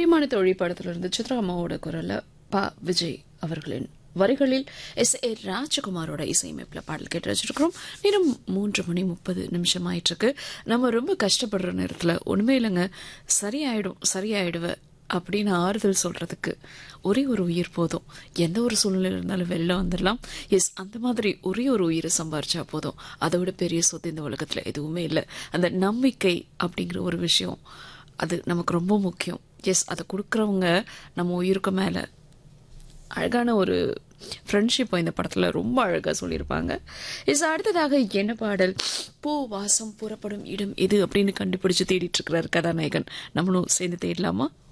பிரியமான தோழி படத்திலிருந்து சித்ரா அம்மாவோட குரல்ல ப விஜய் அவர்களின் வரிகளில் எஸ் ஏ ராஜகுமாரோட இசையமைப்பில் பாடல் கேட்டு வச்சிருக்கிறோம் நேரம் மூன்று மணி முப்பது நிமிஷம் ஆயிட்டு இருக்கு நம்ம ரொம்ப கஷ்டப்படுற நேரத்தில் ஒண்ணுமே இல்லைங்க சரியாயிடும் சரியாயிடுவ அப்படின்னு ஆறுதல் சொல்றதுக்கு ஒரே ஒரு உயிர் போதும் எந்த ஒரு சூழ்நிலை இருந்தாலும் வெளில வந்துடலாம் எஸ் அந்த மாதிரி ஒரே ஒரு உயிரை சம்பாரிச்சா போதும் அதை விட பெரிய சொத்து இந்த உலகத்துல எதுவுமே இல்லை அந்த நம்பிக்கை அப்படிங்கிற ஒரு விஷயம் அது நமக்கு ரொம்ப முக்கியம் எஸ் அதை கொடுக்குறவங்க நம்ம உயிருக்கு மேலே அழகான ஒரு ஃப்ரெண்ட்ஷிப் இந்த படத்தில் ரொம்ப அழகாக சொல்லியிருப்பாங்க இஸ் அடுத்ததாக என்ன பாடல் பூ வாசம் புறப்படும் இடம் எது அப்படின்னு கண்டுபிடிச்சு தேடிட்டு இருக்கிறார் கதாநாயகன் நம்மளும் சேர்ந்து தேடலாமா